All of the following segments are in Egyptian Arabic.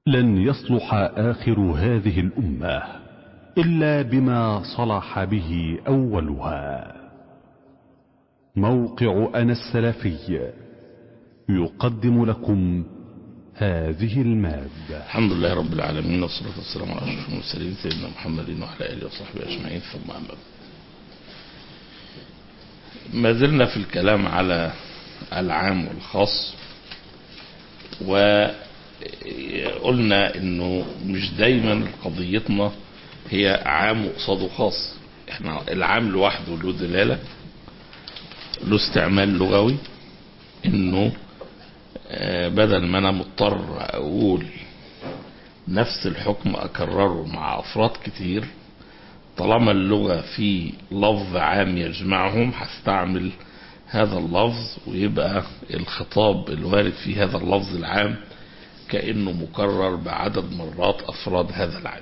لن يصلح آخر هذه الأمة إلا بما صلح به أولها موقع أنا السلفي يقدم لكم هذه المادة الحمد لله رب العالمين والصلاة والسلام على أشرف المرسلين سيدنا محمد وعلى آله وصحبه أجمعين ثم أما بعد ما زلنا في الكلام على العام والخاص وقلنا انه مش دايما قضيتنا هي عام قصاده خاص احنا العام لوحده له دلالة له استعمال لغوي انه بدل ما انا مضطر اقول نفس الحكم اكرره مع افراد كتير طالما اللغة في لفظ عام يجمعهم هستعمل هذا اللفظ ويبقى الخطاب الوارد في هذا اللفظ العام كأنه مكرر بعدد مرات أفراد هذا العام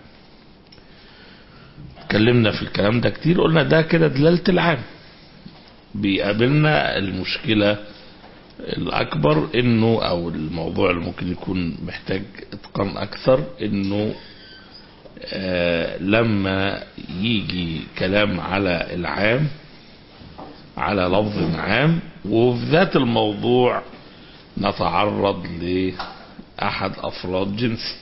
اتكلمنا في الكلام ده كتير قلنا ده كده دلالة العام بيقابلنا المشكلة الأكبر إنه أو الموضوع اللي ممكن يكون محتاج إتقان أكثر إنه آه لما يجي كلام على العام على لفظ عام وفي ذات الموضوع نتعرض لأحد أفراد جنسي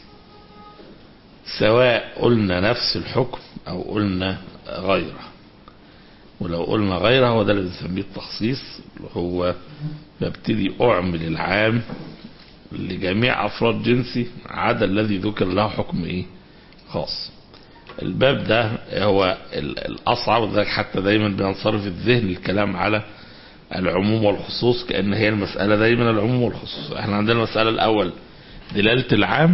سواء قلنا نفس الحكم أو قلنا غيره ولو قلنا غيره هو ده اللي بنسميه التخصيص اللي هو ببتدي أعمل العام لجميع أفراد جنسي عدا الذي ذكر له حكم إيه خاص الباب ده هو الأصعب وذلك حتى دايما بينصرف الذهن الكلام على العموم والخصوص كأن هي المسألة دايما العموم والخصوص احنا عندنا المسألة الأول دلالة العام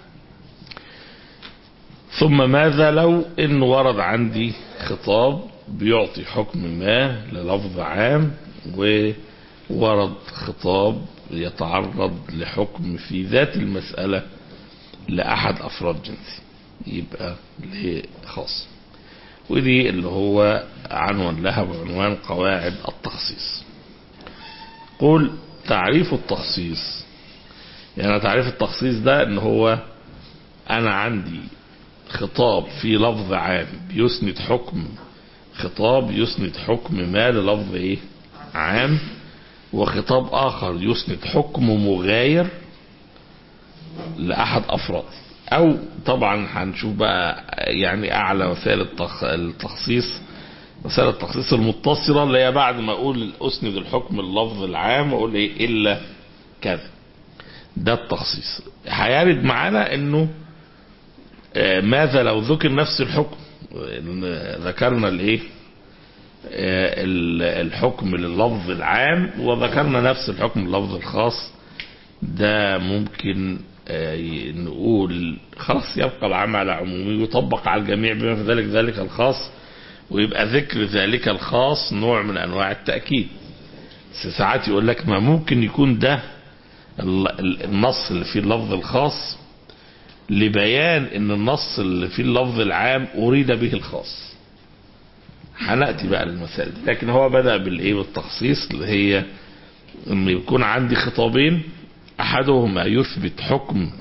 ثم ماذا لو ان ورد عندي خطاب بيعطي حكم ما للفظ عام وورد خطاب يتعرض لحكم في ذات المسألة لأحد أفراد جنسي يبقى ليه خاص ودي اللي هو عنوان لها بعنوان قواعد التخصيص قول تعريف التخصيص يعني تعريف التخصيص ده ان هو انا عندي خطاب في لفظ عام بيسند حكم خطاب يسند حكم ما للفظ ايه عام وخطاب اخر يسند حكم مغاير لاحد افراده او طبعا هنشوف بقى يعني اعلى وسائل التخصيص وسائل التخصيص المتصلة اللي هي بعد ما اقول اسند الحكم اللفظ العام واقول ايه الا كذا ده التخصيص هيرد معانا انه ماذا لو ذكر نفس الحكم ذكرنا الايه الحكم لللفظ العام وذكرنا نفس الحكم لللفظ الخاص ده ممكن نقول خلاص يبقى العام على عمومي ويطبق على الجميع بما في ذلك ذلك الخاص ويبقى ذكر ذلك الخاص نوع من انواع التأكيد ساعات يقول لك ما ممكن يكون ده النص اللي فيه اللفظ الخاص لبيان ان النص اللي فيه اللفظ العام اريد به الخاص هنأتي بقى للمسائل دي لكن هو بدأ بالايه بالتخصيص اللي هي ان يكون عندي خطابين احدهما يثبت حكم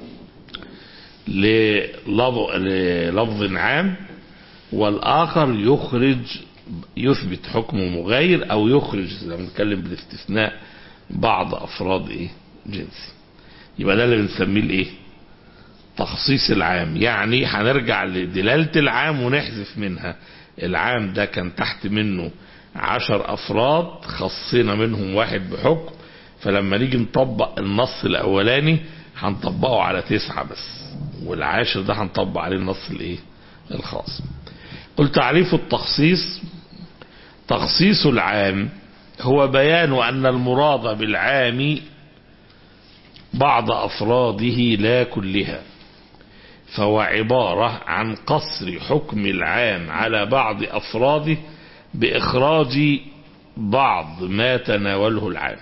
للفظ عام والاخر يخرج يثبت حكم مغاير او يخرج لما نتكلم بالاستثناء بعض افراد ايه جنسي يبقى ده اللي بنسميه الايه تخصيص العام يعني هنرجع لدلالة العام ونحذف منها العام ده كان تحت منه عشر افراد خصينا منهم واحد بحكم فلما نيجي نطبق النص الاولاني هنطبقه على تسعة بس والعاشر ده هنطبق عليه النص الايه الخاص قل تعريف التخصيص تخصيص العام هو بيان ان المراد بالعام بعض افراده لا كلها فهو عبارة عن قصر حكم العام على بعض افراده باخراج بعض ما تناوله العام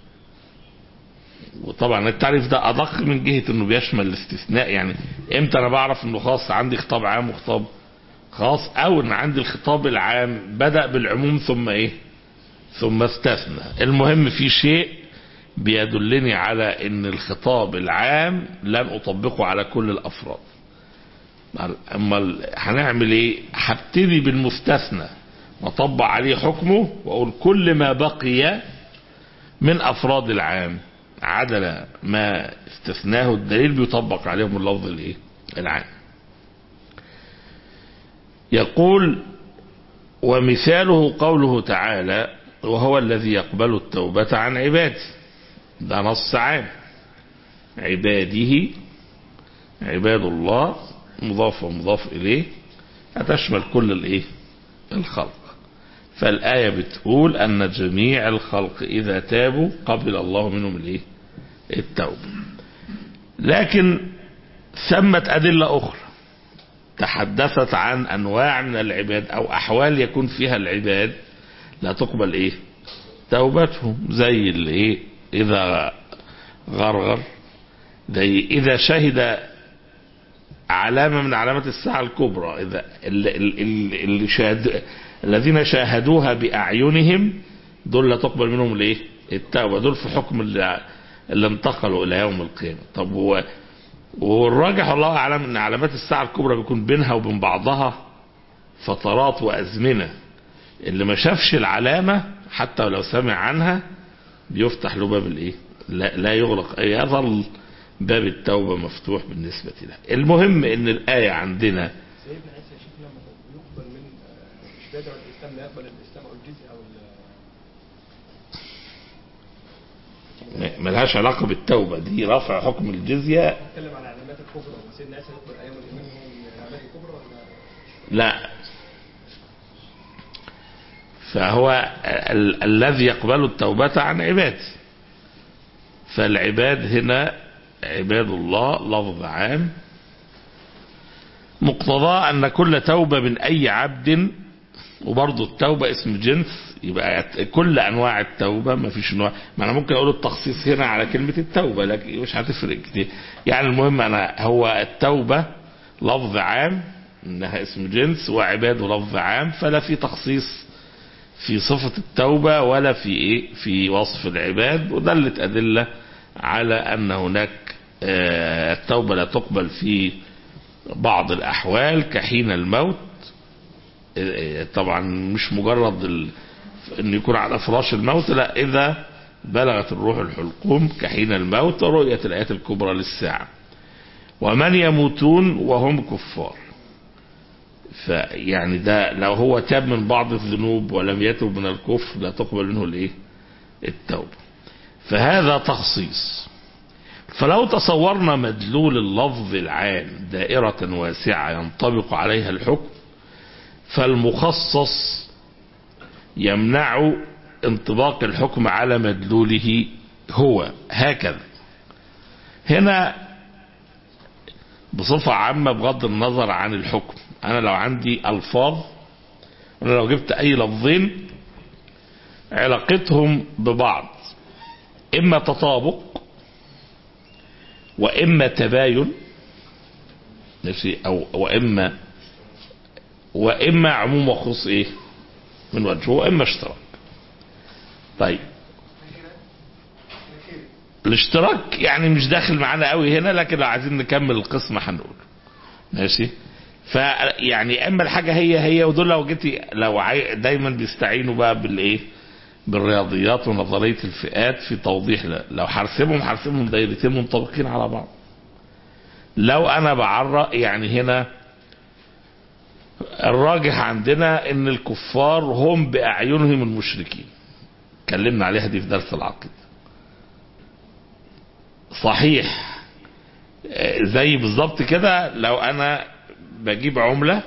وطبعا التعريف ده ادق من جهة انه بيشمل الاستثناء يعني امتى انا بعرف انه خاص عندي خطاب عام وخطاب خاص او ان عندي الخطاب العام بدأ بالعموم ثم ايه ثم استثنى المهم في شيء بيدلني على ان الخطاب العام لن اطبقه على كل الافراد اما هنعمل ايه هبتدي بالمستثنى واطبق عليه حكمه واقول كل ما بقي من افراد العام عدل ما استثناه الدليل بيطبق عليهم اللفظ الايه العام يقول ومثاله قوله تعالى وهو الذي يقبل التوبة عن عباده ده نص عام عباده عباد الله مضاف ومضاف إليه هتشمل كل الايه الخلق فالآية بتقول أن جميع الخلق إذا تابوا قبل الله منهم الايه التوبة لكن ثمت أدلة أخرى تحدثت عن أنواع من العباد أو أحوال يكون فيها العباد لا تقبل إيه توبتهم زي الإيه إذا غرغر زي إذا شهد علامة من علامات الساعة الكبرى إذا اللي, اللي شاهد الذين شاهدوها بأعينهم دول لا تقبل منهم الايه التوبة دول في حكم اللي, اللي انتقلوا إلى يوم القيامة طب هو والراجح الله أعلم أن علامات الساعة الكبرى بيكون بينها وبين بعضها فترات وأزمنة اللي ما شافش العلامة حتى لو سمع عنها بيفتح له باب الايه لا, لا يغلق يظل باب التوبة مفتوح بالنسبة له المهم ان الآية عندنا سيدنا عيسى يا شيخ لما يقبل من مش بيدعو الاسلام لا يقبل الاسلام او الجزء او ال- ملهاش علاقة بالتوبة دي رفع حكم الجزية نتكلم عن العلامات الكبرى وسيدنا عيسى يقبل ايام الايمان هو من العلامات الكبرى ولا لا فهو ال- الذي يقبل التوبة عن عباده فالعباد هنا عباد الله لفظ عام مقتضاه أن كل توبة من أي عبد وبرضه التوبة اسم جنس يبقى كل أنواع التوبة ما فيش نوع ما أنا ممكن أقول التخصيص هنا على كلمة التوبة لكن مش هتفرق كتير يعني المهم أنا هو التوبة لفظ عام إنها اسم جنس وعباده لفظ عام فلا في تخصيص في صفة التوبة ولا في إيه في وصف العباد ودلت أدلة على أن هناك آه، التوبة لا تقبل في بعض الأحوال كحين الموت آه، طبعا مش مجرد ال... أن يكون على فراش الموت لا إذا بلغت الروح الحلقوم كحين الموت ورؤية الآيات الكبرى للساعة ومن يموتون وهم كفار فيعني ده لو هو تاب من بعض الذنوب ولم يتب من الكفر لا تقبل منه الايه التوبة فهذا تخصيص فلو تصورنا مدلول اللفظ العام دائرة واسعة ينطبق عليها الحكم فالمخصص يمنع انطباق الحكم على مدلوله هو هكذا هنا بصفة عامة بغض النظر عن الحكم أنا لو عندي ألفاظ أنا لو جبت أي لفظين علاقتهم ببعض إما تطابق وإما تباين نفسي أو وإما وإما عموم وخصوص إيه من وجه وإما اشتراك طيب الاشتراك يعني مش داخل معانا قوي هنا لكن لو عايزين نكمل القسم هنقول ماشي فيعني اما الحاجه هي هي ودول لو جيتي لو عاي... دايما بيستعينوا بقى بالايه بالرياضيات ونظريه الفئات في توضيح ل- لو هرسمهم هرسمهم دايرتين منطبقين على بعض لو انا بعرق يعني هنا الراجح عندنا ان الكفار هم باعينهم المشركين اتكلمنا عليها دي في درس العقيده صحيح آه، زي بالظبط كده لو انا بجيب عملة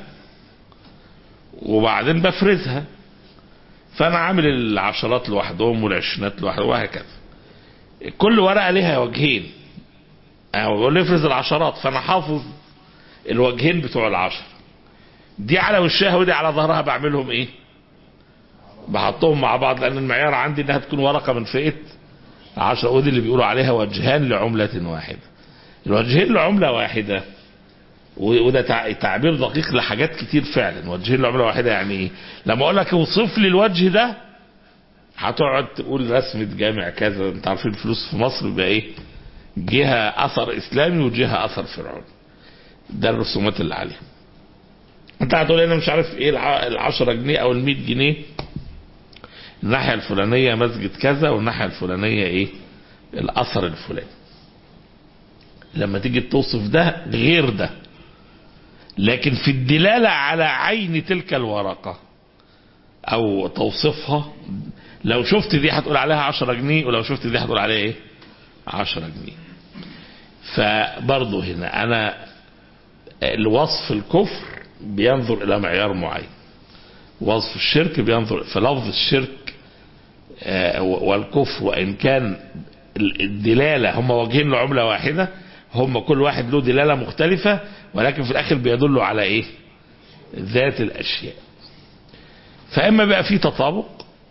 وبعدين بفرزها فانا عامل العشرات لوحدهم والعشرينات لوحدهم وهكذا كل ورقة ليها وجهين أو بقول لي افرز العشرات فانا حافظ الوجهين بتوع العشر دي على وشها ودي على ظهرها بعملهم ايه بحطهم مع بعض لان المعيار عندي انها تكون ورقة من فئة عشرة ودي اللي بيقولوا عليها وجهان لعملة واحدة الوجهين لعملة واحدة و- وده تع- تعبير دقيق لحاجات كتير فعلا وجهين لعملة واحدة يعني ايه لما اقول لك اوصف لي الوجه ده هتقعد تقول رسمة جامع كذا انت عارفين الفلوس في مصر بيبقى ايه جهة اثر اسلامي وجهة اثر فرعوني ده الرسومات اللي عليها انت هتقول انا مش عارف ايه الع- العشرة جنيه او المية جنيه الناحية الفلانية مسجد كذا والناحية الفلانية ايه الاثر الفلاني لما تيجي توصف ده غير ده لكن في الدلالة على عين تلك الورقة او توصيفها لو شفت دي هتقول عليها عشرة جنيه ولو شفت دي هتقول عليها ايه عشرة جنيه فبرضه هنا انا الوصف الكفر بينظر الى معيار معين وصف الشرك بينظر فلفظ الشرك آه، والكفر وان كان الدلاله هم وجهين لعمله واحده هم كل واحد له دلاله مختلفه ولكن في الاخر بيدلوا على ايه؟ ذات الاشياء. فاما بقى في تطابق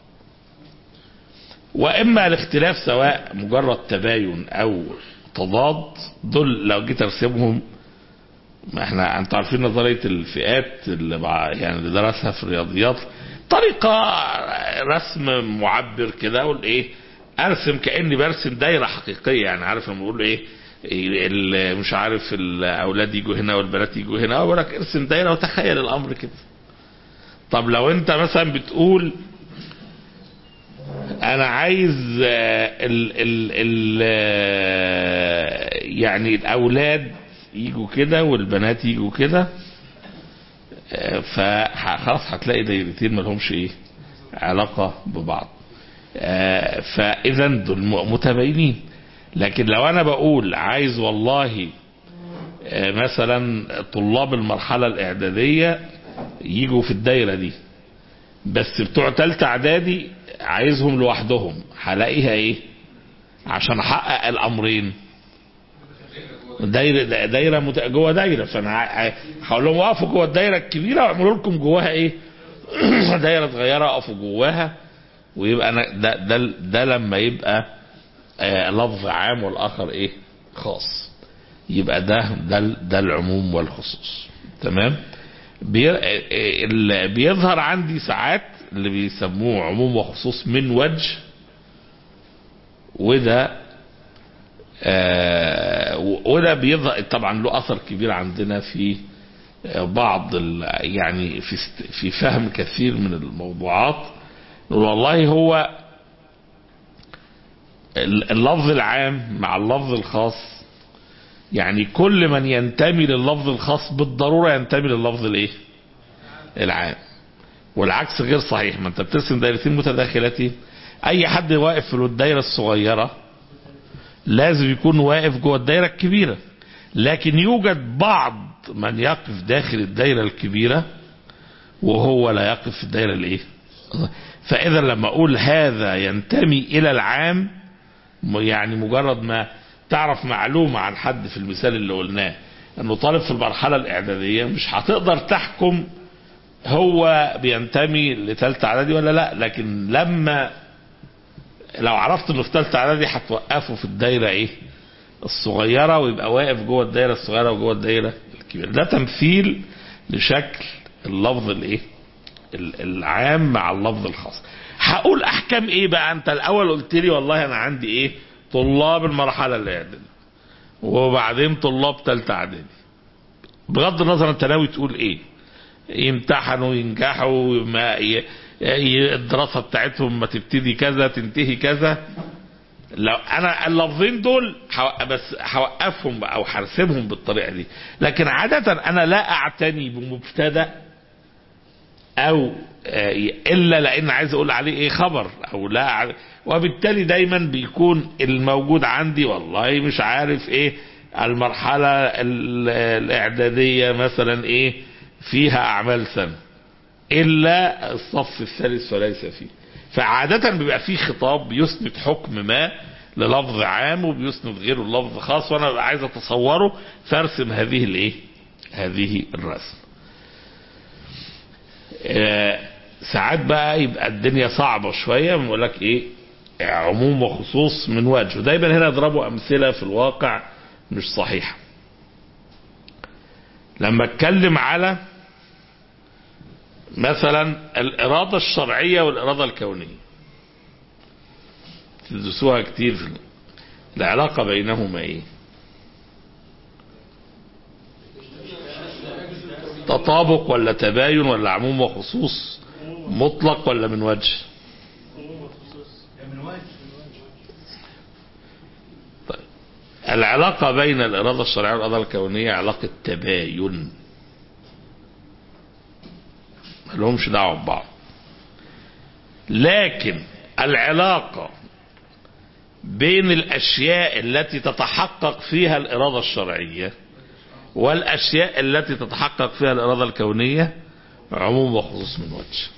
واما الاختلاف سواء مجرد تباين او تضاد دول لو جيت ارسمهم ما احنا انتوا عارفين نظريه الفئات اللي مع يعني اللي درسها في الرياضيات طريقه رسم معبر كده اقول ايه ارسم كاني برسم دايره حقيقيه يعني عارف لما بقول ايه ال- مش عارف الاولاد يجوا هنا والبنات يجوا هنا اقول لك ارسم دايره وتخيل الامر كده طب لو انت مثلا بتقول انا عايز آه، ال ال ال آه، يعني الاولاد يجوا كده والبنات يجوا كده آه، فخلاص هتلاقي دايرتين ما لهمش ايه علاقه ببعض آه، فاذا دول م- متباينين لكن لو انا بقول عايز والله آه، مثلا طلاب المرحله الاعداديه يجوا في الدايره دي بس بتوع تالتة اعدادي عايزهم لوحدهم هلاقيها ايه عشان احقق الامرين دايره دايره مت... جوه دايره فانا ع- هقول لهم وقفوا جوه الدايره الكبيره واعملوا لكم جواها ايه دايره صغيره اقفوا جواها ويبقى أنا ده ده ده لما يبقى آه لفظ عام والاخر ايه خاص يبقى ده ده ده العموم والخصوص تمام بي... آه، آه، اللي بيظهر عندي ساعات اللي بيسموه عموم وخصوص من وجه وده آه، وده بيظهر طبعا له اثر كبير عندنا في آه، بعض ال- يعني في است- في فهم كثير من الموضوعات نقول والله هو ال- اللفظ العام مع اللفظ الخاص يعني كل من ينتمي لللفظ الخاص بالضروره ينتمي لللفظ الايه؟ العام والعكس غير صحيح ما انت بترسم دايرتين متداخلتين اي حد واقف في الدايره الصغيره لازم يكون واقف جوه الدايره الكبيره لكن يوجد بعض من يقف داخل الدايره الكبيره وهو لا يقف في الدايره الايه فاذا لما اقول هذا ينتمي الى العام م- يعني مجرد ما تعرف معلومه عن حد في المثال اللي قلناه انه طالب في المرحله الاعداديه مش هتقدر تحكم هو بينتمي لثالثه اعدادي ولا لا لكن لما لو عرفت انه في ثالثه اعدادي هتوقفه في الدايره ايه الصغيره ويبقى واقف جوه الدايره الصغيره وجوه الدايره الكبيره ده تمثيل لشكل اللفظ الايه ال- العام مع اللفظ الخاص هقول احكام ايه بقى انت الاول قلت لي والله انا عندي ايه طلاب المرحله الاعداديه وبعدين طلاب ثالثه اعدادي بغض النظر انت ناوي تقول ايه يمتحنوا ينجحوا ما ي... ي... الدراسة بتاعتهم ما تبتدي كذا تنتهي كذا لو انا اللفظين دول حو... بس هوقفهم او هرسمهم بالطريقه دي لكن عاده انا لا اعتني بمبتدا او آه، الا لان عايز اقول عليه ايه خبر او لا أع- وبالتالي دايما بيكون الموجود عندي والله مش عارف ايه المرحله ال- الاعداديه مثلا ايه فيها اعمال سنه الا الصف الثالث فليس فيه فعادة بيبقى فيه خطاب بيسند حكم ما للفظ عام وبيسند غيره للفظ خاص وانا ببقى عايز اتصوره فارسم هذه الايه هذه الرسم آه، ساعات بقى يبقى الدنيا صعبة شوية بنقول لك ايه عموم وخصوص من وجه ودايما هنا يضربوا امثلة في الواقع مش صحيحة لما اتكلم على مثلا الإرادة الشرعية والإرادة الكونية تدرسوها كتير في العلاقة بينهما ايه تطابق ولا تباين ولا عموم وخصوص مطلق ولا من وجه طيب. العلاقة بين الإرادة الشرعية والإرادة الكونية علاقة تباين ما لهمش دعوة ببعض لكن العلاقة بين الأشياء التي تتحقق فيها الإرادة الشرعية والأشياء التي تتحقق فيها الإرادة الكونية عموم وخصوص من وجه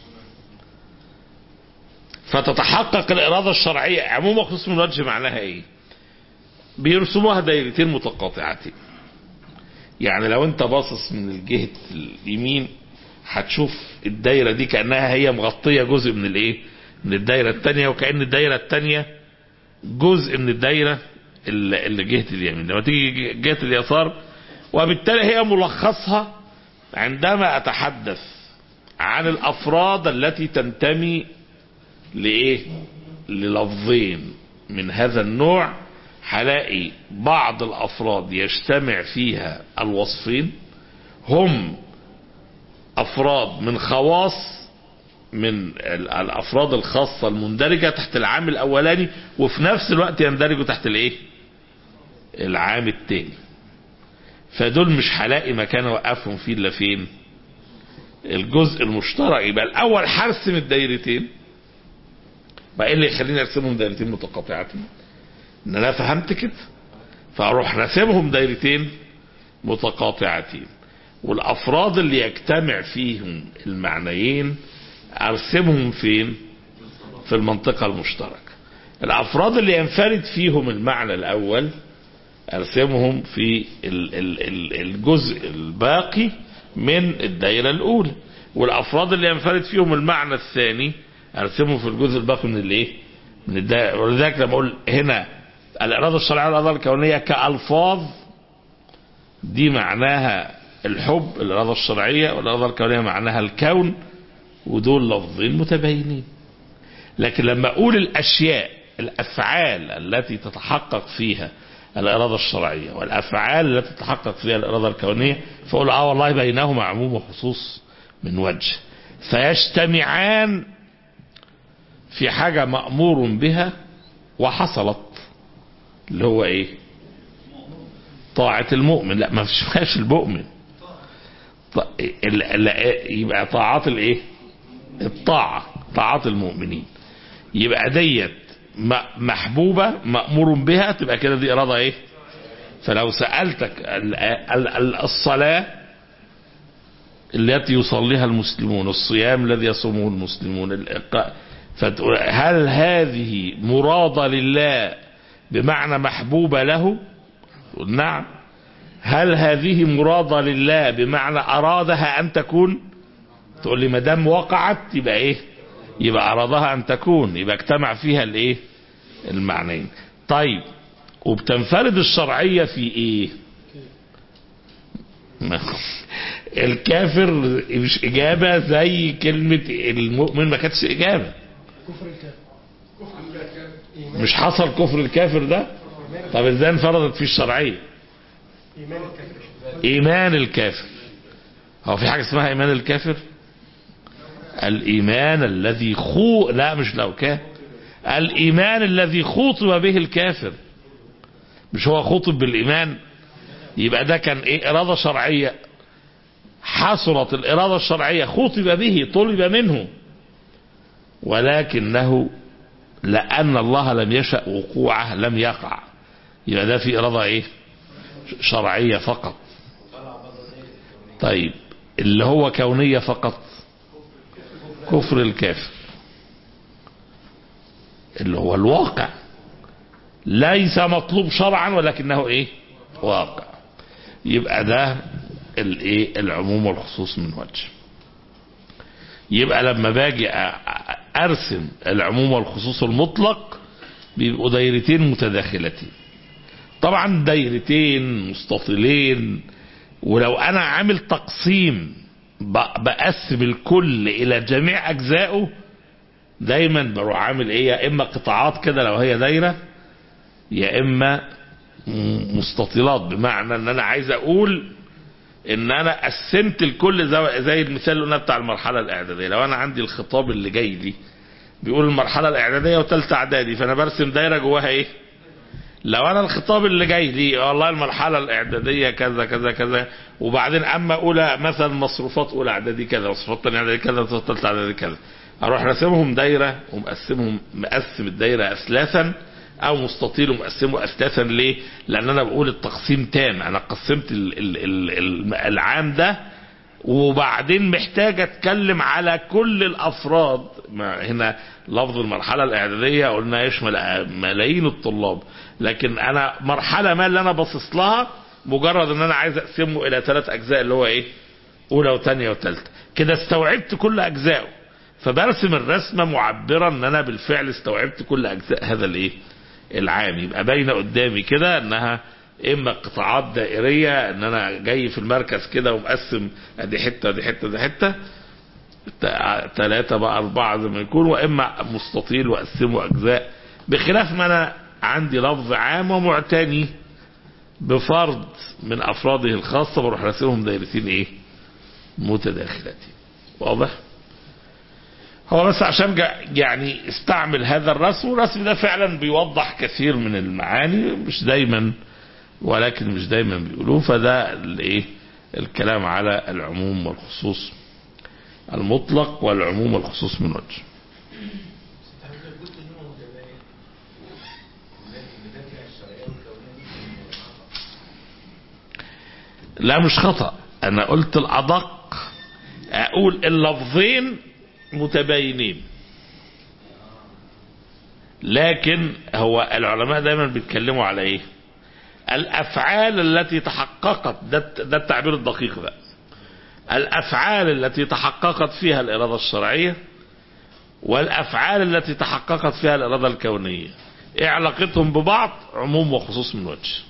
فتتحقق الإرادة الشرعية عموم وخصوص من وجه معناها إيه بيرسموها دايرتين متقاطعتين يعني لو انت باصص من الجهة اليمين هتشوف الدايرة دي كأنها هي مغطية جزء من الايه من الدايرة التانية وكأن الدايرة التانية جزء من الدايرة اللي اللي جهة اليمين لما تيجي جهة اليسار وبالتالي هي ملخصها عندما اتحدث عن الافراد التي تنتمي لايه للفظين من هذا النوع هلاقي بعض الافراد يجتمع فيها الوصفين هم افراد من خواص من ال- الافراد الخاصه المندرجه تحت العام الاولاني وفي نفس الوقت يندرجوا تحت الايه العام التاني فدول مش هلاقي مكان اوقفهم فيه الا فين الجزء المشترك يبقى الاول هرسم الدايرتين بقى ايه اللي يخليني ارسمهم دايرتين متقاطعتين ان انا فهمت كده فاروح راسمهم دايرتين متقاطعتين والافراد اللي يجتمع فيهم المعنيين ارسمهم فين في المنطقة المشتركة الافراد اللي ينفرد فيهم المعنى الاول ارسمهم في ال- ال- ال- الجزء الباقي من الدائرة الاولى والافراد اللي ينفرد فيهم المعنى الثاني ارسمهم في الجزء الباقي من الايه من الدائرة ولذلك لما اقول هنا الاراده الشرعيه والاراده الكونيه كالفاظ دي معناها الحب الاراده الشرعيه والاراده الكونيه معناها الكون ودول لفظين متباينين لكن لما اقول الاشياء الافعال التي تتحقق فيها الاراده الشرعيه والافعال التي تتحقق فيها الاراده الكونيه فاقول اه والله بينهما عموم وخصوص من وجه فيجتمعان في حاجه مامور بها وحصلت اللي هو ايه طاعة المؤمن لا ما فيش فيهاش المؤمن ط- ال- ال- يبقى طاعات الايه الطاعة طاعات المؤمنين يبقى ديت م- محبوبة مأمور بها تبقى كده دي إرادة ايه فلو سألتك ال- ال- ال- الصلاة التي يصليها المسلمون الصيام الذي يصومه المسلمون الإقا- فتقول هل هذه مرادة لله بمعنى محبوبة له تقول نعم هل هذه مرادة لله بمعنى أرادها أن تكون تقول لي ما دام وقعت يبقى إيه يبقى أرادها أن تكون يبقى اجتمع فيها الإيه المعنيين طيب وبتنفرد الشرعية في إيه ما- الكافر مش إجابة زي كلمة المؤمن ما كانتش إجابة كفر الكافر مش حصل كفر الكافر ده طب ازاي انفردت فيه الشرعية ايمان الكافر ايمان الكافر هو في حاجة اسمها ايمان الكافر الايمان الذي خو لا مش لو كان الايمان الذي خوطب به الكافر مش هو خوطب بالايمان يبقى ده كان ايه اراده شرعيه حصلت الاراده الشرعيه خوطب به طلب منه ولكنه لان الله لم يشا وقوعه لم يقع يبقى ده في اراده ايه شرعيه فقط طيب اللي هو كونيه فقط كفر الكافر اللي هو الواقع ليس مطلوب شرعا ولكنه ايه واقع يبقى ده الايه العموم والخصوص من وجه يبقى لما باجي أ- أ- ارسم العموم والخصوص المطلق بيبقوا دايرتين متداخلتين طبعا دايرتين مستطيلين ولو انا عامل تقسيم ب- بقسم الكل الى جميع اجزائه دايما بروح عامل ايه يا اما قطاعات كده لو هي دايره يا اما م- مستطيلات بمعنى ان انا عايز اقول ان انا قسمت الكل زي, زي المثال اللي قلنا بتاع المرحله الاعداديه لو انا عندي الخطاب اللي جاي لي بيقول المرحله الاعداديه وثالثه اعدادي فانا برسم دايره جواها ايه لو انا الخطاب اللي جاي لي والله المرحله الاعداديه كذا كذا كذا وبعدين اما اولى مثلا مصروفات اولى اعدادي كذا مصروفات ثانيه اعدادي كذا مصروفات ثالثه اعدادي كذا اروح راسمهم دايره ومقسمهم مقسم الدايره اثلاثا او مستطيل ومقسمه اثلاثا ليه؟ لان انا بقول التقسيم تام انا قسمت ال ال ال ال العام ده وبعدين محتاج اتكلم على كل الافراد ما هنا لفظ المرحله الاعداديه قلنا يشمل ملايين الطلاب لكن انا مرحله ما اللي انا باصص لها مجرد ان انا عايز اقسمه الى ثلاث اجزاء اللي هو ايه اولى وثانيه وثالثه كده استوعبت كل اجزائه فبرسم الرسمه معبره ان انا بالفعل استوعبت كل اجزاء هذا الايه العام يبقى باينه قدامي كده انها اما قطاعات دائريه ان انا جاي في المركز كده ومقسم ادي حته ادي حته ادي حته ثلاثة بقى أربعة زي ما يكون وإما مستطيل وأقسمه أجزاء بخلاف ما أنا عندي لفظ عام ومعتني بفرد من أفراده الخاصة بروح راسمهم دايرتين إيه متداخلتين واضح هو بس عشان جا- يعني استعمل هذا الرسم والرسم ده فعلا بيوضح كثير من المعاني مش دايما ولكن مش دايما بيقولوه فده الايه الكلام على العموم والخصوص المطلق والعموم والخصوص من وجه لا مش خطأ انا قلت الادق اقول اللفظين متباينين لكن هو العلماء دايما بيتكلموا على ايه الافعال التي تحققت ده, ده التعبير الدقيق بقى الافعال التي تحققت فيها الاراده الشرعيه والافعال التي تحققت فيها الاراده الكونيه ايه علاقتهم ببعض عموم وخصوص من وجه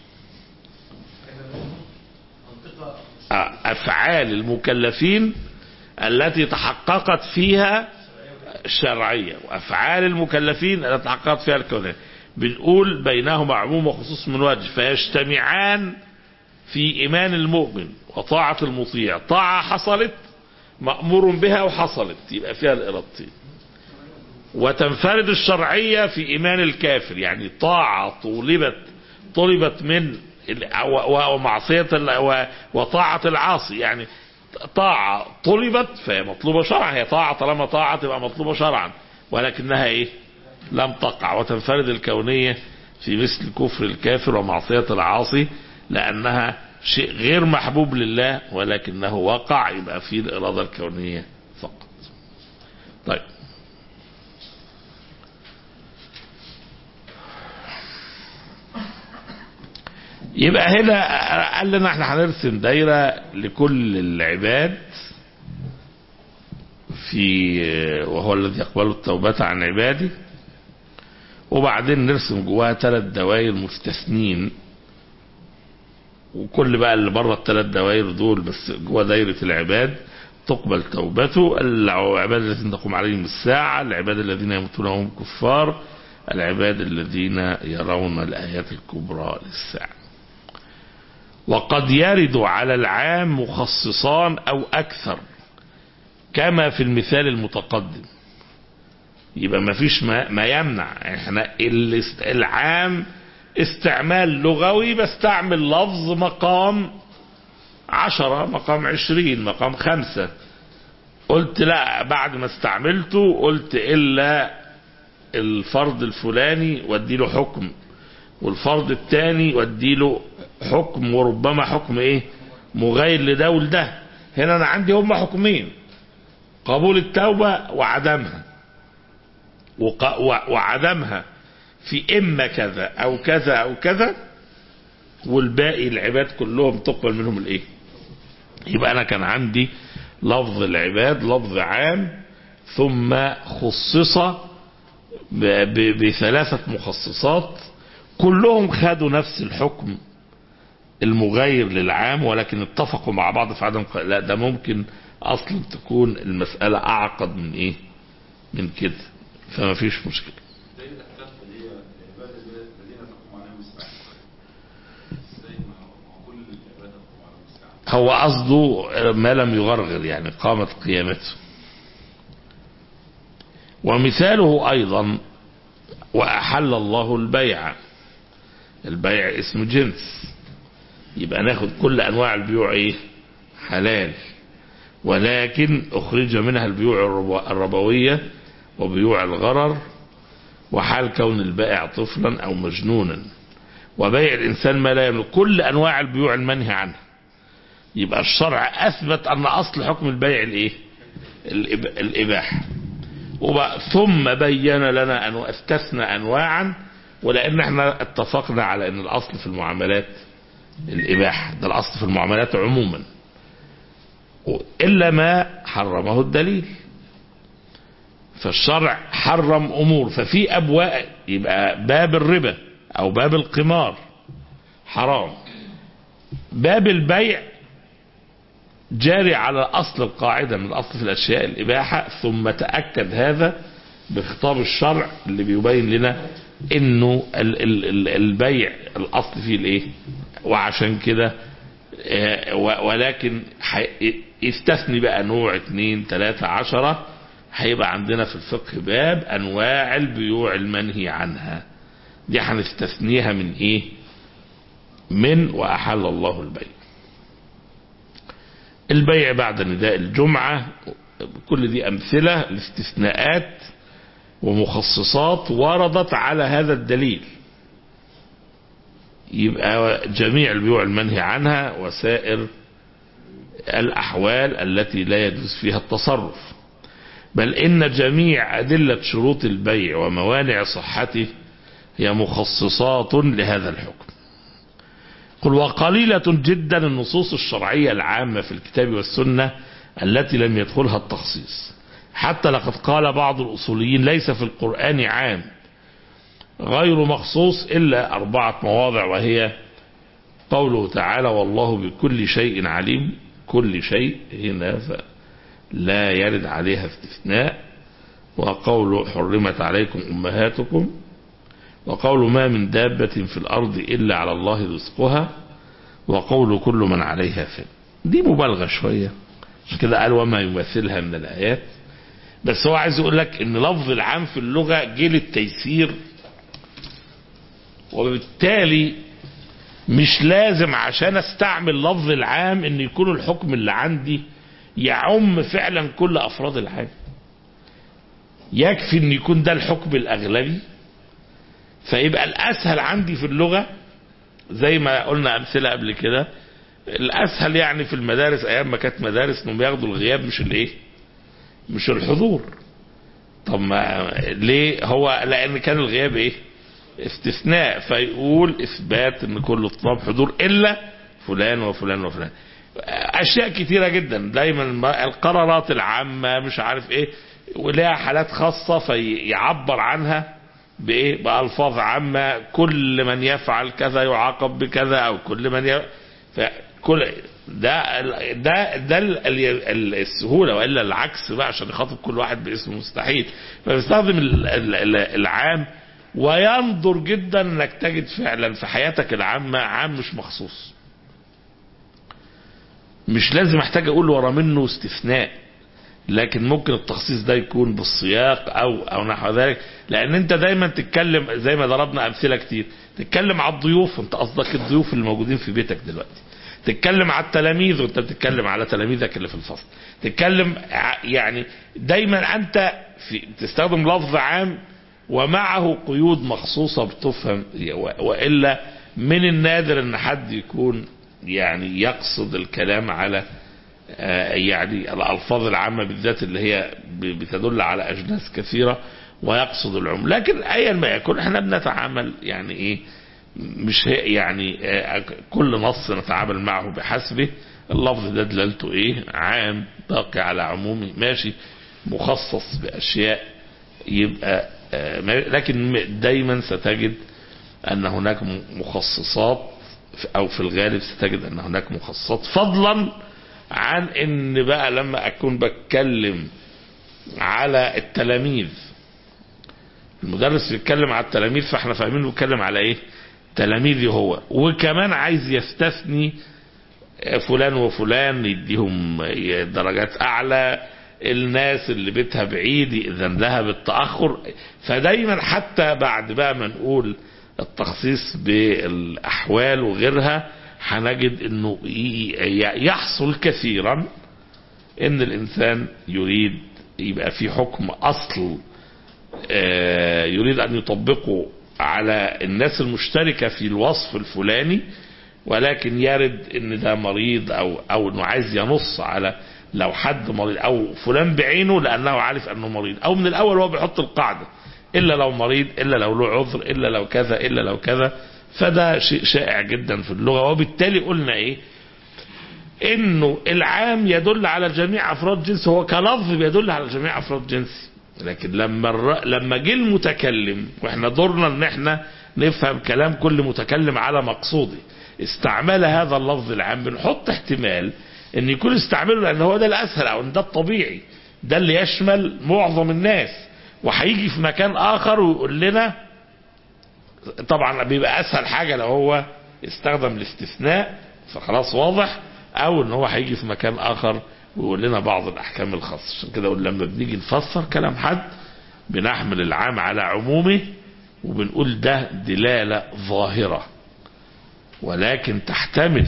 آه، افعال المكلفين التي تحققت فيها الشرعيه وافعال المكلفين التي تحققت فيها الكونيه بنقول بينهما عموم وخصوص من وجه فيجتمعان في ايمان المؤمن وطاعه المطيع طاعه حصلت مامور بها وحصلت يبقى فيها الارادتين وتنفرد الشرعيه في ايمان الكافر يعني طاعه طلبت طلبت من ال- و- و- ومعصيه ال- و- وطاعه العاصي يعني طاعه طلبت فهي مطلوبه شرعا هي طاعه طالما طاعه تبقى مطلوبه شرعا ولكنها ايه لم تقع وتنفرد الكونيه في مثل كفر الكافر ومعصيه العاصي لانها شيء غير محبوب لله ولكنه وقع يبقى فيه الاراده الكونيه فقط طيب يبقى هنا قال لنا احنا هنرسم دايره لكل العباد في وهو الذي يقبل التوبة عن عباده وبعدين نرسم جواها ثلاث دوائر مستثنين وكل بقى اللي بره الثلاث دوائر دول بس جوا دايرة العباد تقبل توبته العباد الذين تقوم عليهم الساعة العباد الذين يموتون وهم كفار العباد الذين يرون الآيات الكبرى للساعة وقد يرد على العام مخصصان أو أكثر كما في المثال المتقدم يبقى ما فيش ما, ما يمنع احنا الاست- العام استعمال لغوي بستعمل لفظ مقام عشرة مقام عشرين مقام خمسة قلت لا بعد ما استعملته قلت إلا الفرد الفلاني واديله حكم والفرد الثاني واديله حكم وربما حكم ايه مغاير لده ولده هنا انا عندي هما حكمين قبول التوبة وعدمها وق- و- وعدمها في إما كذا أو كذا أو كذا والباقي العباد كلهم تقبل منهم الإيه يبقى أنا كان عندي لفظ العباد لفظ عام ثم خصص ب- ب- بثلاثة مخصصات كلهم خدوا نفس الحكم المغاير للعام ولكن اتفقوا مع بعض في عدم لا ده ممكن اصلا تكون المسألة اعقد من ايه من كده فما فيش مشكلة زي الاحكام اللي هي العباده الذين تقوم عليهم الساعه زي ما هو كل العباده تقوم عليهم الساعه هو قصده ما لم يغرغر يعني قامت قيامته ومثاله أيضا وأحل الله البيع البيع اسم جنس يبقى ناخد كل أنواع البيوع إيه حلال ولكن أخرج منها البيوع الربو- الربوية وبيوع الغرر وحال كون البائع طفلا أو مجنونا وبيع الإنسان ما لا يملك كل أنواع البيوع المنهي عنها يبقى الشرع أثبت أن أصل حكم البيع الإيه الإب- الإباحة وبقى ثم بين لنا أن استثنى أنواعا ولأن احنا اتفقنا على أن الأصل في المعاملات الإباحة ده الأصل في المعاملات عموما إلا ما حرمه الدليل فالشرع حرم أمور ففي أبواب يبقى باب الربا أو باب القمار حرام باب البيع جاري على أصل القاعدة من الأصل في الأشياء الإباحة ثم تأكد هذا بخطاب الشرع اللي بيبين لنا انه ال- ال- ال- البيع الاصل فيه الايه وعشان كده آه، و- ولكن حي- يستثني بقى نوع اتنين تلاتة عشرة هيبقى عندنا في الفقه باب انواع البيوع المنهي عنها دي هنستثنيها من ايه من واحل الله البيع البيع بعد نداء الجمعة كل دي أمثلة لاستثناءات ومخصصات وردت على هذا الدليل يبقى جميع البيوع المنهي عنها وسائر الأحوال التي لا يجوز فيها التصرف بل إن جميع أدلة شروط البيع وموانع صحته هي مخصصات لهذا الحكم قل وقليلة جدا النصوص الشرعية العامة في الكتاب والسنة التي لم يدخلها التخصيص حتى لقد قال بعض الأصوليين ليس في القرآن عام غير مخصوص إلا أربعة مواضع وهي قوله تعالى والله بكل شيء عليم كل شيء هنا لا يرد عليها استثناء وقول حرمت عليكم أمهاتكم وقول ما من دابة في الأرض إلا على الله رزقها وقول كل من عليها فان دي مبالغة شوية عشان كده قال وما يمثلها من الآيات بس هو عايز يقول لك ان لفظ العام في اللغة جه للتيسير وبالتالي مش لازم عشان استعمل لفظ العام ان يكون الحكم اللي عندي يعم فعلا كل افراد العام يكفي ان يكون ده الحكم الاغلبي فيبقى الاسهل عندي في اللغة زي ما قلنا امثلة قبل كده الاسهل يعني في المدارس ايام ما كانت مدارس انهم ياخدوا الغياب مش الايه مش الحضور طب ما ليه هو لان كان الغياب ايه استثناء فيقول اثبات ان كل الطلاب حضور الا فلان وفلان وفلان اشياء كتيره جدا دايما القرارات العامه مش عارف ايه ولها حالات خاصه فيعبر عنها بايه بالفاظ عامه كل من يفعل كذا يعاقب بكذا او كل من ي... فكل ده ده ده ال- ال- السهوله والا العكس بقى عشان يخاطب كل واحد باسمه مستحيل فبيستخدم ال- ال- ال- العام وينظر جدا انك تجد فعلا في حياتك العامه عام مش مخصوص مش لازم احتاج اقول ورا منه استثناء لكن ممكن التخصيص ده يكون بالسياق او او نحو ذلك لان انت دايما تتكلم زي ما ضربنا امثله كتير تتكلم على الضيوف انت قصدك الضيوف اللي موجودين في بيتك دلوقتي تتكلم على التلاميذ وانت بتتكلم على تلاميذك اللي في الفصل تتكلم ع- يعني دايما انت في تستخدم لفظ عام ومعه قيود مخصوصة بتفهم و- وإلا من النادر ان حد يكون يعني يقصد الكلام على آه، يعني الألفاظ العامة بالذات اللي هي ب- بتدل على أجناس كثيرة ويقصد العموم لكن أيا ما يكون احنا بنتعامل يعني إيه مش هي يعني آه، كل نص نتعامل معه بحسبه اللفظ ده دلالته ايه عام باقي على عمومه ماشي مخصص باشياء يبقى آه، ما- لكن م- دايما ستجد ان هناك م- مخصصات ف- او في الغالب ستجد ان هناك مخصصات فضلا عن ان بقى لما اكون بتكلم على التلاميذ المدرس بيتكلم على التلاميذ فاحنا فاهمين بيتكلم على ايه تلاميذي هو وكمان عايز يستثني فلان وفلان يديهم درجات اعلى الناس اللي بيتها بعيد يأذن لها بالتأخر فدايما حتى بعد بقى ما نقول التخصيص بالأحوال وغيرها هنجد انه ي- يحصل كثيرا ان الانسان يريد يبقى في حكم اصل آه، يريد ان يطبقه على الناس المشتركة في الوصف الفلاني ولكن يرد ان ده مريض او او انه عايز ينص على لو حد مريض او فلان بعينه لانه عارف انه مريض او من الاول هو بيحط القاعده الا لو مريض الا لو له عذر الا لو كذا الا لو كذا فده شيء شائع جدا في اللغه وبالتالي قلنا ايه انه العام يدل على جميع افراد جنس هو كلفظ بيدل على جميع افراد جنس لكن لما الر... لما جه المتكلم واحنا دورنا ان احنا نفهم كلام كل متكلم على مقصوده استعمال هذا اللفظ العام بنحط احتمال ان يكون استعمله لان هو ده الاسهل او ان ده الطبيعي ده اللي يشمل معظم الناس وهيجي في مكان اخر ويقول لنا طبعا بيبقى اسهل حاجه لو هو استخدم الاستثناء فخلاص واضح او ان هو هيجي في مكان اخر ويقول لنا بعض الاحكام الخاصه عشان كده اقول لما بنيجي نفسر كلام حد بنحمل العام على عمومه وبنقول ده دلاله ظاهره ولكن تحتمل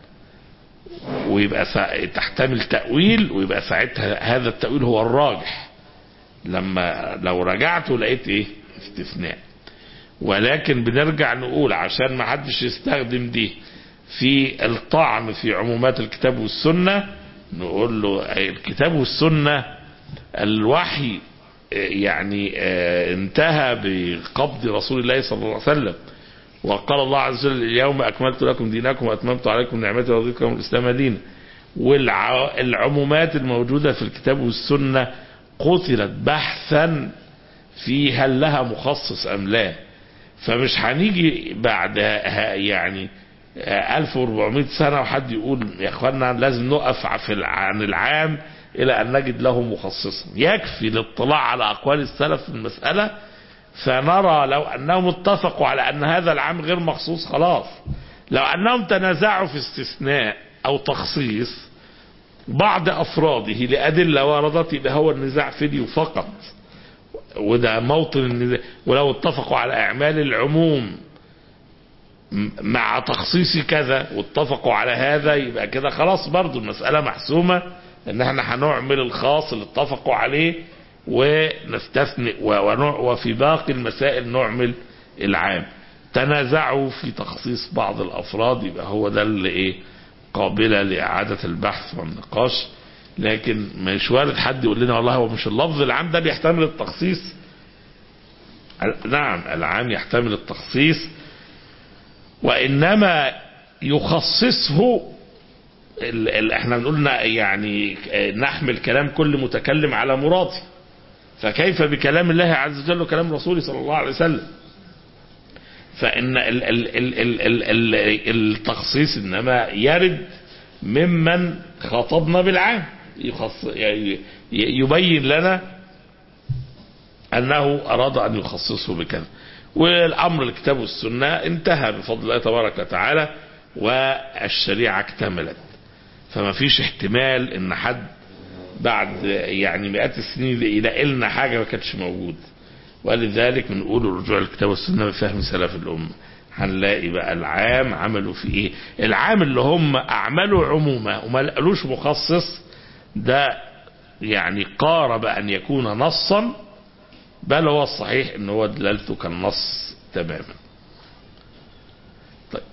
ويبقى سا... تحتمل تأويل ويبقى ساعتها هذا التأويل هو الراجح لما لو رجعت ولقيت ايه استثناء ولكن بنرجع نقول عشان ما حدش يستخدم دي في الطعن في عمومات الكتاب والسنة نقول له الكتاب والسنة الوحي يعني انتهى بقبض رسول الله صلى الله عليه وسلم وقال الله عز وجل اليوم أكملت لكم دينكم وأتممت عليكم نعمتي ورضيت لكم الإسلام دينا والعمومات الموجودة في الكتاب والسنة قتلت بحثا في هل لها مخصص أم لا فمش هنيجي بعد يعني 1400 سنة وحد يقول يا اخوانا لازم نقف في عن العام إلى أن نجد له مخصصا يكفي الاطلاع على أقوال السلف في المسألة فنرى لو أنهم اتفقوا على أن هذا العام غير مخصوص خلاص لو أنهم تنازعوا في استثناء أو تخصيص بعض أفراده لأدلة وردت يبقى هو النزاع فدي فقط وده موطن النزاع ولو اتفقوا على إعمال العموم مع تخصيص كذا واتفقوا على هذا يبقى كده خلاص برضو المسألة محسومة ان احنا هنعمل الخاص اللي اتفقوا عليه ونستثني وفي باقي المسائل نعمل العام تنازعوا في تخصيص بعض الافراد يبقى هو ده اللي ايه قابلة لإعادة البحث والنقاش لكن مش وارد حد يقول لنا والله هو مش اللفظ العام ده بيحتمل التخصيص نعم العام يحتمل التخصيص وإنما يخصصه ال ال احنا بنقول يعني نحمل كلام كل متكلم على مراده فكيف بكلام الله عز وجل وكلام رسوله صلى الله عليه وسلم فإن ال ال ال ال ال ال التخصيص إنما يرد ممن خاطبنا بالعام يخص يبين لنا أنه أراد أن يخصصه بكذا والأمر الكتاب والسنة انتهى بفضل الله تبارك وتعالى والشريعة اكتملت فما فيش احتمال ان حد بعد يعني مئات السنين يلاقي لنا حاجة ما كانتش موجود ولذلك بنقول الرجوع للكتاب والسنة بفهم سلف الأمة هنلاقي بقى العام عملوا في ايه العام اللي هم اعملوا عموما وما لقلوش مخصص ده يعني قارب ان يكون نصا بل هو الصحيح ان هو دلالته كالنص تماما طيب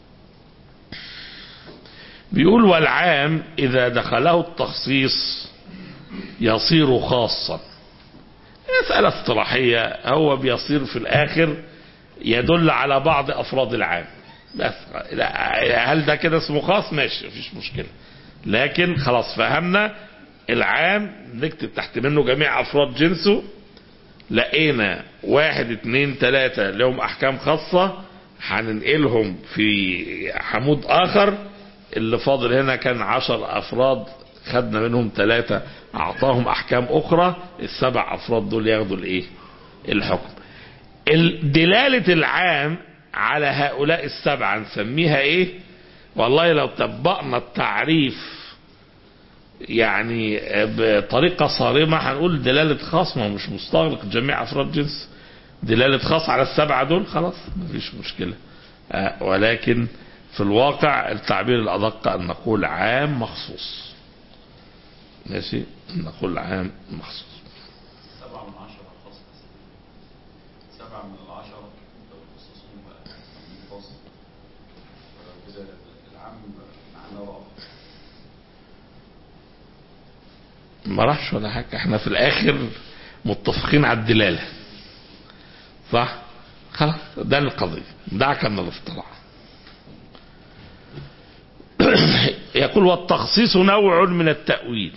بيقول والعام اذا دخله التخصيص يصير خاصا مسألة اصطلاحية هو بيصير في الاخر يدل على بعض افراد العام بس هل ده كده اسمه خاص ماشي مفيش مشكلة لكن خلاص فهمنا العام نكتب تحت منه جميع افراد جنسه لقينا واحد اتنين تلاتة لهم احكام خاصة هننقلهم في حمود اخر اللي فاضل هنا كان عشر افراد خدنا منهم ثلاثة اعطاهم احكام اخرى السبع افراد دول ياخدوا الايه الحكم ال- دلالة العام على هؤلاء السبعة نسميها ايه والله لو طبقنا التعريف يعني بطريقة صارمة هنقول دلالة خاص ما هو مش مستغرق جميع أفراد جنس دلالة خاص على السبعة دول خلاص مفيش مشكلة آه، ولكن في الواقع التعبير الأدق أن نقول عام مخصوص ماشي أن نقول عام مخصوص سبعة من عشرة خاص بس سبعة من العشرة لو خصصوهم بقى من خاص فلو كده العام معناه رابع ما راحش ولا حاجة احنا في الآخر متفقين على الدلالة صح خلاص ده القضية دعك من الافتراع يقول والتخصيص نوع من التأويل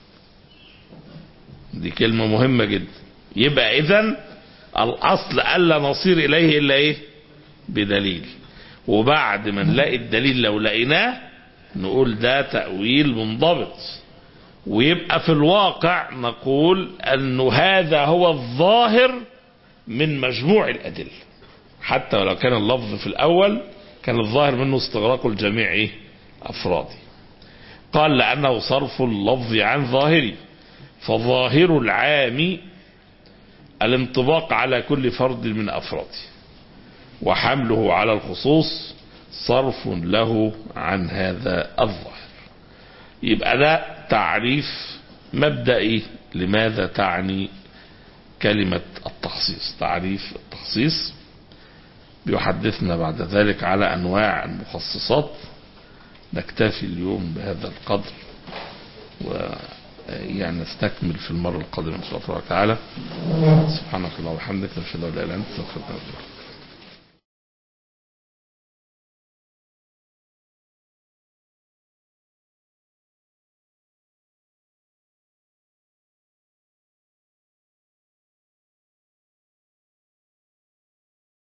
دي كلمة مهمة جدا يبقى إذن الأصل ألا نصير إليه إلا إيه بدليل وبعد ما نلاقي الدليل لو لقيناه نقول ده تأويل منضبط ويبقى في الواقع نقول أنه هذا هو الظاهر من مجموع الأدلة حتى ولو كان اللفظ في الأول كان الظاهر منه استغراق الجميع إيه؟ أفراده قال لأنه صرف اللفظ عن ظاهره فظاهر العام الانطباق على كل فرد من أفراده وحمله على الخصوص صرف له عن هذا الظاهر يبقى ده تعريف مبدئي لماذا تعني كلمة التخصيص تعريف التخصيص بيحدثنا بعد ذلك على أنواع المخصصات نكتفي اليوم بهذا القدر ويعني نستكمل في المرة القادمة إن شاء الله تعالى سبحانك اللهم وبحمدك نشهد أن لا إله إلا أنت نستغفرك ونتوب إليك